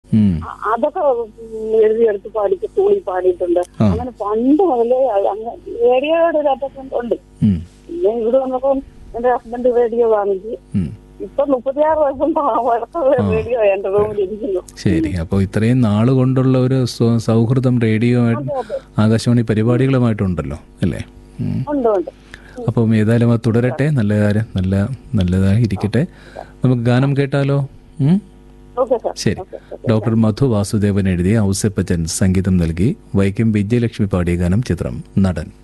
ഉം. അ- അതൊക്കെ എഴുതിയെടുത്ത് പാടിച്ച് സ്കൂളിൽ പാടിയിട്ടുണ്ട് ആ. അങ്ങനെ പണ്ട് മുതലേ അത് അങ്ങ് റേഡിയോയുടെ ഒരു അറ്റൻഡ് ഉണ്ട് ഉം. പിന്നെ ഇവിടെ വന്നപ്പം എന്റെ ഹസ്ബൻഡ് റേഡിയോ വാങ്ങിച്ച് ഉം. ഇപ്പൊ മുപ്പത്തിയാറ് വർഷം വളർത്തുള്ള റേഡിയോ എന്റെ റൂമിൽ ഇരിക്കുന്നു ശരി അപ്പോൾ ഇത്രയും നാൾ കൊണ്ടുള്ള ഒരു സ്വ- സൗഹൃദം റേഡിയോ ആയിട്ട് ആകാശവാണി പരിപാടികളുമായിട്ടുണ്ടല്ലോ അല്ലേ ഉം. ഉണ്ട് ഉണ്ട് അപ്പം ഏതായാലും അത് തുടരട്ടെ നല്ല കാര്യം നല്ല നല്ലതായി ഇരിക്കട്ടെ നമുക്ക് ഗാനം കേട്ടാലോ ഉം? ഓക്കെ സാർ ശരി ഡോക്ടർ മധു വാസുദേവൻ എഴുതിയ ഔസപ്പച്ചൻ സംഗീതം നൽകി വൈക്കം വിജയലക്ഷ്മി പാടിയ ഗാനം ചിത്രം നടൻ